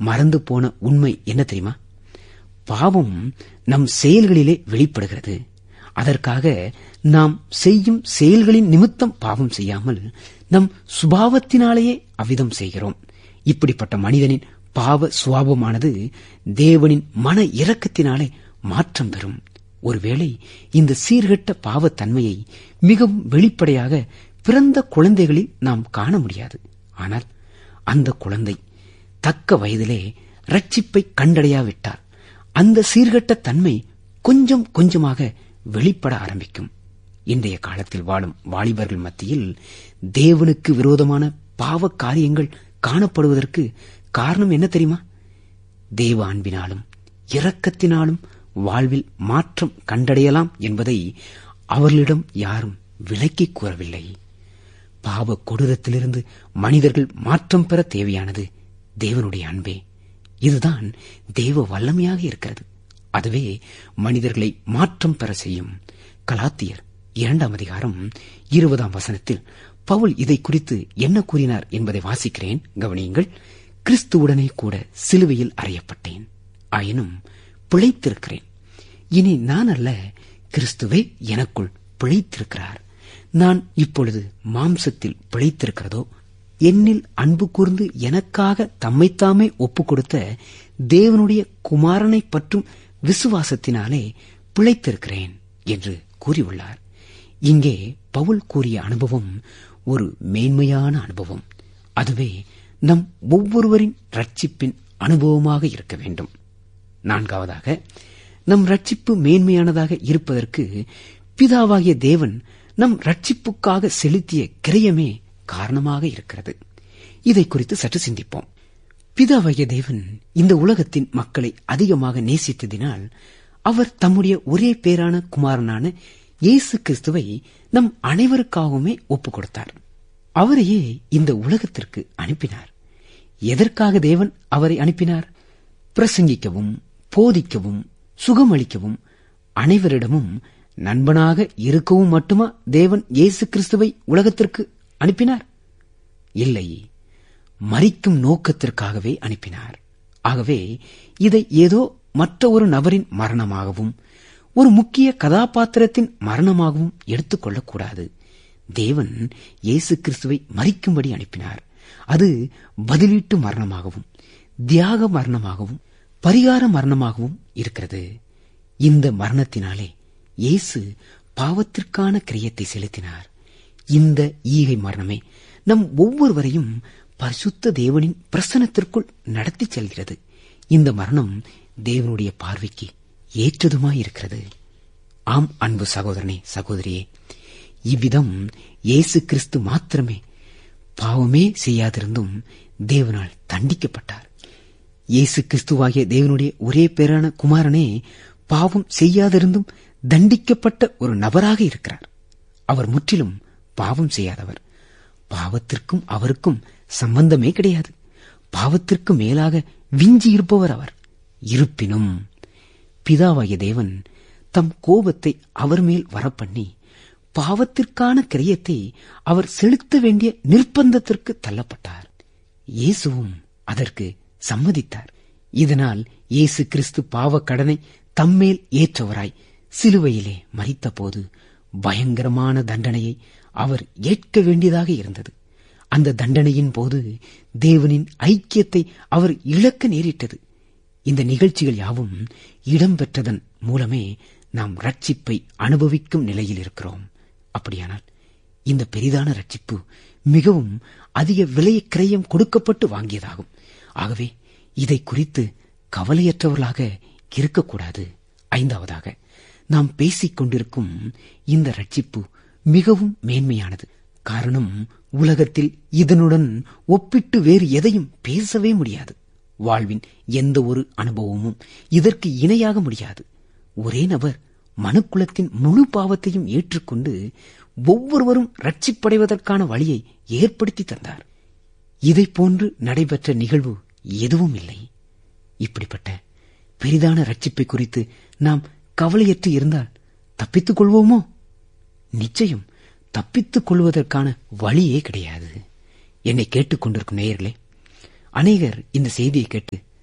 மறந்து போன உண்மை என்ன தெரியுமா பாவம் நம் செயல்களிலே வெளிப்படுகிறது அதற்காக நாம் செய்யும் செயல்களின் நிமித்தம் பாவம் செய்யாமல் நம் சுபாவத்தினாலேயே அவ்விதம் செய்கிறோம் இப்படிப்பட்ட மனிதனின் பாவ சுவாபமானது தேவனின் மன இரக்கத்தினாலே மாற்றம் பெறும் ஒருவேளை இந்த சீர்கெட்ட பாவத்தன்மையை மிகவும் வெளிப்படையாக பிறந்த குழந்தைகளில் நாம் காண முடியாது ஆனால் அந்த குழந்தை தக்க வயதிலே ரட்சிப்பை கண்டடையாவிட்டால் அந்த சீர்கெட்ட தன்மை கொஞ்சம் கொஞ்சமாக வெளிப்பட ஆரம்பிக்கும் இன்றைய காலத்தில் வாழும் வாலிபர்கள் மத்தியில் தேவனுக்கு விரோதமான பாவ காரியங்கள் காணப்படுவதற்கு காரணம் என்ன தெரியுமா தேவ அன்பினாலும் இரக்கத்தினாலும் வாழ்வில் மாற்றம் கண்டடையலாம் என்பதை அவர்களிடம் யாரும் விலக்கிக் கூறவில்லை பாவ கொடூரத்திலிருந்து மனிதர்கள் மாற்றம் பெற தேவையானது தேவனுடைய அன்பே இதுதான் தேவ வல்லமையாக இருக்கிறது அதுவே மனிதர்களை மாற்றம் பெற செய்யும் கலாத்தியர் இரண்டாம் அதிகாரம் இருபதாம் வசனத்தில் பவுல் இதை குறித்து என்ன கூறினார் என்பதை வாசிக்கிறேன் கவனியுங்கள் கிறிஸ்துவுடனே கூட சிலுவையில் அறையப்பட்டேன் ஆயினும் பிழைத்திருக்கிறேன் இனி நான் அல்ல கிறிஸ்துவே எனக்குள் பிழைத்திருக்கிறார் நான் இப்பொழுது மாம்சத்தில் பிழைத்திருக்கிறதோ என்னில் அன்பு கூர்ந்து எனக்காக தம்மைத்தாமே ஒப்புக் கொடுத்த தேவனுடைய குமாரனை பற்றும் விசுவாசத்தினாலே பிழைத்திருக்கிறேன் என்று கூறியுள்ளார் இங்கே பவுல் கூறிய அனுபவம் ஒரு மேன்மையான அனுபவம் அதுவே நம் ஒவ்வொருவரின் ரட்சிப்பின் அனுபவமாக இருக்க வேண்டும் நான்காவதாக நம் ரட்சிப்பு மேன்மையானதாக இருப்பதற்கு பிதாவாகிய தேவன் நம் ரட்சிப்புக்காக செலுத்திய கிரயமே காரணமாக இருக்கிறது இதை குறித்து சற்று சிந்திப்போம் பிதாவாகிய தேவன் இந்த உலகத்தின் மக்களை அதிகமாக நேசித்ததினால் அவர் தம்முடைய ஒரே பேரான குமாரனான இயேசு கிறிஸ்துவை நம் அனைவருக்காகவுமே ஒப்புக் கொடுத்தார் அவரையே இந்த உலகத்திற்கு அனுப்பினார் எதற்காக தேவன் அவரை அனுப்பினார் பிரசங்கிக்கவும் போதிக்கவும் சுகமளிக்கவும் அனைவரிடமும் நண்பனாக இருக்கவும் மட்டுமா தேவன் இயேசு கிறிஸ்துவை உலகத்திற்கு அனுப்பினார் இல்லை மறிக்கும் நோக்கத்திற்காகவே அனுப்பினார் ஆகவே இதை ஏதோ மற்ற ஒரு நபரின் மரணமாகவும் ஒரு முக்கிய கதாபாத்திரத்தின் மரணமாகவும் எடுத்துக்கொள்ளக்கூடாது தேவன் இயேசு கிறிஸ்துவை மறிக்கும்படி அனுப்பினார் அது பதிலீட்டு மரணமாகவும் தியாக மரணமாகவும் பரிகார மரணமாகவும் இருக்கிறது இந்த மரணத்தினாலே இயேசு பாவத்திற்கான கிரியத்தை செலுத்தினார் இந்த ஈகை மரணமே நம் ஒவ்வொருவரையும் பரிசுத்த தேவனின் பிரசனத்திற்குள் நடத்தி செல்கிறது இந்த மரணம் தேவனுடைய பார்வைக்கு ஏற்றதுமாயிருக்கிறது ஆம் அன்பு சகோதரனே சகோதரியே இவ்விதம் இயேசு கிறிஸ்து மாத்திரமே பாவமே செய்யாதிருந்தும் தேவனால் தண்டிக்கப்பட்டார் இயேசு கிறிஸ்துவாகிய தேவனுடைய ஒரே பேரான குமாரனே பாவம் செய்யாதிருந்தும் தண்டிக்கப்பட்ட ஒரு நபராக இருக்கிறார் அவர் முற்றிலும் பாவம் செய்யாதவர் பாவத்திற்கும் அவருக்கும் சம்பந்தமே கிடையாது பாவத்திற்கு மேலாக விஞ்சி இருப்பவர் அவர் இருப்பினும் பிதாவாகிய தேவன் தம் கோபத்தை அவர் மேல் வரப்பண்ணி பாவத்திற்கான கிரியத்தை அவர் செலுத்த வேண்டிய நிர்பந்தத்திற்கு தள்ளப்பட்டார் இயேசுவும் அதற்கு சம்மதித்தார் இதனால் இயேசு கிறிஸ்து பாவ கடனை தம்மேல் ஏற்றவராய் சிலுவையிலே மறித்தபோது பயங்கரமான தண்டனையை அவர் ஏற்க வேண்டியதாக இருந்தது அந்த தண்டனையின் போது தேவனின் ஐக்கியத்தை அவர் இழக்க நேரிட்டது இந்த நிகழ்ச்சிகள் யாவும் இடம்பெற்றதன் மூலமே நாம் ரட்சிப்பை அனுபவிக்கும் நிலையில் இருக்கிறோம் அப்படியானால் இந்த பெரிதான ரட்சிப்பு மிகவும் அதிக விலை கிரயம் கொடுக்கப்பட்டு வாங்கியதாகும் ஆகவே இதை குறித்து கவலையற்றவர்களாக இருக்கக்கூடாது ஐந்தாவதாக நாம் பேசிக் கொண்டிருக்கும் இந்த ரட்சிப்பு மிகவும் மேன்மையானது காரணம் உலகத்தில் இதனுடன் ஒப்பிட்டு வேறு எதையும் பேசவே முடியாது வாழ்வின் எந்த ஒரு அனுபவமும் இதற்கு இணையாக முடியாது ஒரே நபர் மனுக்குலத்தின் முழு பாவத்தையும் ஏற்றுக்கொண்டு ஒவ்வொருவரும் ரட்சிப்படைவதற்கான வழியை ஏற்படுத்தி தந்தார் இதை போன்று நடைபெற்ற நிகழ்வு எதுவும் இல்லை இப்படிப்பட்ட பெரிதான ரட்சிப்பை குறித்து நாம் கவலையற்று இருந்தால் தப்பித்துக் கொள்வோமோ நிச்சயம் தப்பித்துக் கொள்வதற்கான வழியே கிடையாது என்னை கேட்டுக்கொண்டிருக்கும் நேயர்களே அநேகர் இந்த செய்தியை கேட்டு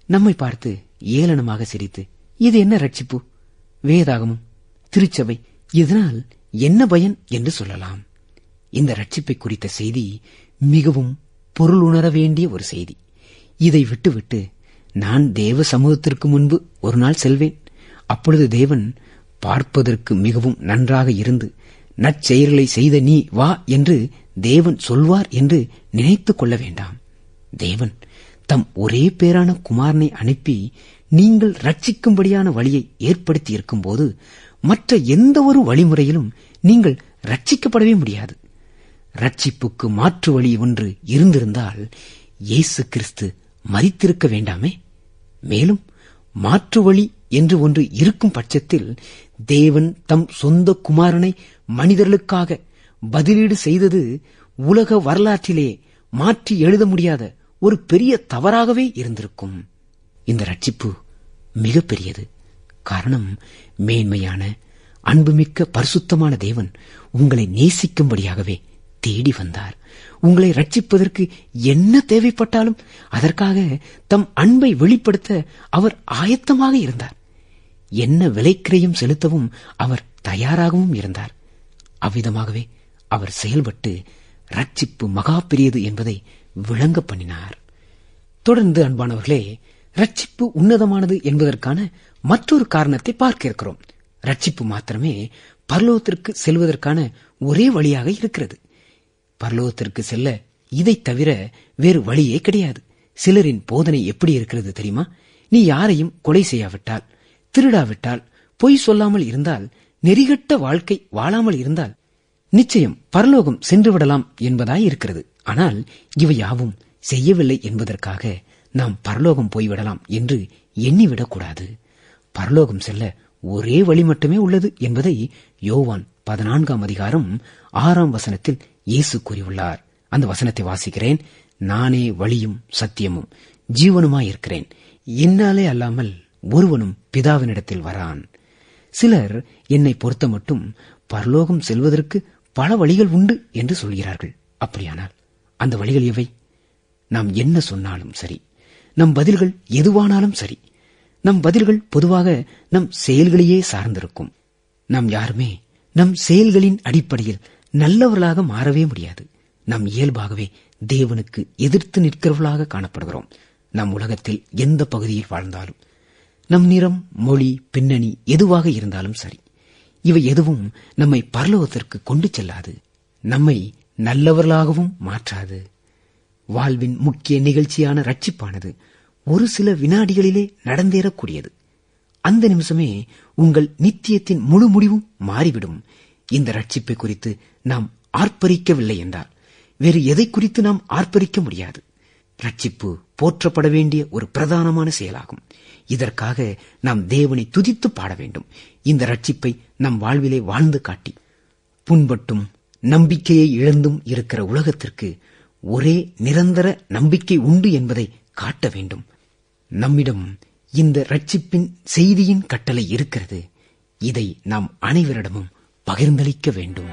நம்மை பார்த்து ஏளனமாக சிரித்து இது என்ன ரட்சிப்பு வேதாகமும் திருச்சபை இதனால் என்ன பயன் என்று சொல்லலாம் இந்த ரட்சிப்பை குறித்த செய்தி மிகவும் பொருளுணர வேண்டிய ஒரு செய்தி இதை விட்டுவிட்டு நான் தேவ சமூகத்திற்கு முன்பு ஒரு நாள் செல்வேன் அப்பொழுது தேவன் பார்ப்பதற்கு மிகவும் நன்றாக இருந்து நற்செயல்களை செய்த நீ வா என்று தேவன் சொல்வார் என்று நினைத்துக் கொள்ள வேண்டாம் தேவன் தம் ஒரே பேரான குமாரனை அனுப்பி நீங்கள் ரட்சிக்கும்படியான வழியை ஏற்படுத்தி இருக்கும்போது மற்ற எந்த ஒரு வழிமுறையிலும் நீங்கள் ரட்சிக்கப்படவே முடியாது ரட்சிப்புக்கு மாற்று வழி ஒன்று இருந்திருந்தால் இயேசு கிறிஸ்து மறித்திருக்க வேண்டாமே மேலும் மாற்று வழி என்று ஒன்று இருக்கும் பட்சத்தில் தேவன் தம் சொந்த குமாரனை மனிதர்களுக்காக பதிலீடு செய்தது உலக வரலாற்றிலே மாற்றி எழுத முடியாத ஒரு பெரிய தவறாகவே இருந்திருக்கும் இந்த ரட்சிப்பு மிக பெரியது காரணம் மேன்மையான அன்புமிக்க பரிசுத்தமான தேவன் உங்களை நேசிக்கும்படியாகவே தேடி வந்தார் உங்களை ரட்சிப்பதற்கு என்ன தேவைப்பட்டாலும் அதற்காக தம் அன்பை வெளிப்படுத்த அவர் ஆயத்தமாக இருந்தார் என்ன விலைக்கிரையும் செலுத்தவும் அவர் தயாராகவும் இருந்தார் அவ்விதமாகவே அவர் செயல்பட்டு ரட்சிப்பு மகா பெரியது என்பதை விளங்க பண்ணினார் தொடர்ந்து அன்பானவர்களே ரட்சிப்பு உன்னதமானது என்பதற்கான மற்றொரு காரணத்தை பார்க்க இருக்கிறோம் ரட்சிப்பு மாத்திரமே பரலோகத்திற்கு செல்வதற்கான ஒரே வழியாக இருக்கிறது பரலோகத்திற்கு செல்ல இதைத் தவிர வேறு வழியே கிடையாது சிலரின் போதனை எப்படி இருக்கிறது தெரியுமா நீ யாரையும் கொலை செய்யாவிட்டால் திருடாவிட்டால் பொய் சொல்லாமல் இருந்தால் நெறிகட்ட வாழ்க்கை வாழாமல் இருந்தால் நிச்சயம் பரலோகம் சென்று விடலாம் என்பதாய் இருக்கிறது ஆனால் இவை யாவும் செய்யவில்லை என்பதற்காக நாம் பரலோகம் போய்விடலாம் என்று எண்ணிவிடக்கூடாது பரலோகம் செல்ல ஒரே வழி மட்டுமே உள்ளது என்பதை யோவான் பதினான்காம் அதிகாரம் ஆறாம் வசனத்தில் இயேசு கூறியுள்ளார் அந்த வசனத்தை வாசிக்கிறேன் நானே வழியும் சத்தியமும் ஜீவனுமாயிருக்கிறேன் என்னாலே அல்லாமல் ஒருவனும் பிதாவினிடத்தில் வரான் சிலர் என்னை பொறுத்த மட்டும் பரலோகம் செல்வதற்கு பல வழிகள் உண்டு என்று சொல்கிறார்கள் அப்படியானால் அந்த வழிகள் எவை நாம் என்ன சொன்னாலும் சரி நம் பதில்கள் எதுவானாலும் சரி நம் பதில்கள் பொதுவாக நம் செயல்களையே சார்ந்திருக்கும் நாம் யாருமே நம் செயல்களின் அடிப்படையில் நல்லவர்களாக மாறவே முடியாது நம் இயல்பாகவே தேவனுக்கு எதிர்த்து நிற்கிறவர்களாக காணப்படுகிறோம் நம் உலகத்தில் எந்த பகுதியில் வாழ்ந்தாலும் நம் நிறம் மொழி பின்னணி எதுவாக இருந்தாலும் சரி இவை எதுவும் நம்மை பரலோகத்திற்கு கொண்டு செல்லாது நம்மை நல்லவர்களாகவும் மாற்றாது வாழ்வின் முக்கிய நிகழ்ச்சியான ரட்சிப்பானது ஒரு சில வினாடிகளிலே நடந்தேறக்கூடியது அந்த நிமிஷமே உங்கள் நித்தியத்தின் முழு முடிவும் மாறிவிடும் இந்த ரட்சிப்பை குறித்து நாம் ஆர்ப்பரிக்கவில்லை என்றால் வேறு எதை குறித்து நாம் ஆர்ப்பரிக்க முடியாது ரட்சிப்பு போற்றப்பட வேண்டிய ஒரு பிரதானமான செயலாகும் இதற்காக நாம் தேவனை துதித்து பாட வேண்டும் இந்த ரட்சிப்பை நம் வாழ்விலே வாழ்ந்து காட்டி புண்பட்டும் நம்பிக்கையை இழந்தும் இருக்கிற உலகத்திற்கு ஒரே நிரந்தர நம்பிக்கை உண்டு என்பதை காட்ட வேண்டும் நம்மிடம் இந்த ரட்சிப்பின் செய்தியின் கட்டளை இருக்கிறது இதை நாம் அனைவரிடமும் பகிர்ந்தளிக்க வேண்டும்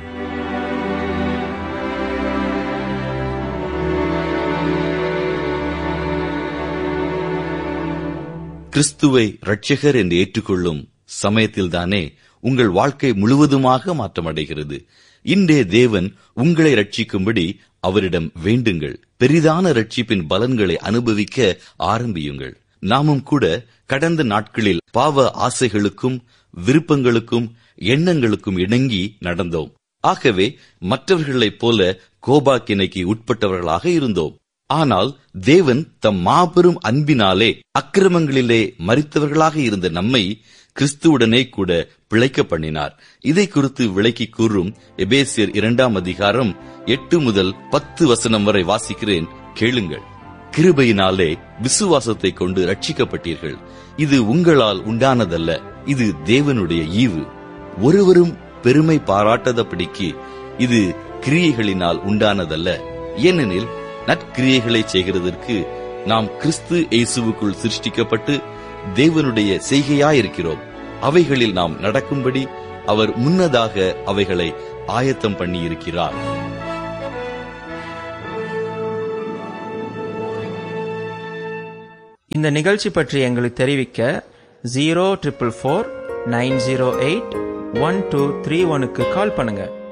கிறிஸ்துவை இரட்சகர் என்று ஏற்றுக்கொள்ளும் சமயத்தில்தானே உங்கள் வாழ்க்கை முழுவதுமாக மாற்றமடைகிறது இன்றே தேவன் உங்களை ரட்சிக்கும்படி அவரிடம் வேண்டுங்கள் பெரிதான ரட்சிப்பின் பலன்களை அனுபவிக்க ஆரம்பியுங்கள் நாமும் கூட கடந்த நாட்களில் பாவ ஆசைகளுக்கும் விருப்பங்களுக்கும் எண்ணங்களுக்கும் இணங்கி நடந்தோம் ஆகவே மற்றவர்களைப் போல கோபாக்கினைக்கு உட்பட்டவர்களாக இருந்தோம் ஆனால் தேவன் தம் மாபெரும் அன்பினாலே அக்கிரமங்களிலே மறித்தவர்களாக இருந்த நம்மை கிறிஸ்துவுடனே கூட பிழைக்க பண்ணினார் இதை குறித்து விளக்கி கூறும் எபேசியர் இரண்டாம் அதிகாரம் எட்டு முதல் பத்து வசனம் வரை வாசிக்கிறேன் கேளுங்கள் கிருபையினாலே விசுவாசத்தை கொண்டு ரட்சிக்கப்பட்டீர்கள் இது உங்களால் உண்டானதல்ல இது தேவனுடைய ஈவு ஒருவரும் பெருமை பாராட்டாதபடிக்கு இது கிரியைகளினால் உண்டானதல்ல ஏனெனில் நற்கிரியைகளை செய்கிறதற்கு நாம் கிறிஸ்து இயேசுவுக்குள் சிருஷ்டிக்கப்பட்டு தேவனுடைய செய்கையாயிருக்கிறோம் அவைகளில் நாம் நடக்கும்படி அவர் முன்னதாக அவைகளை ஆயத்தம் பண்ணியிருக்கிறார் இந்த நிகழ்ச்சி பற்றி எங்களுக்கு தெரிவிக்க zero triple four nine zero eight one two three ஒனுக்கு கால் பண்ணுங்க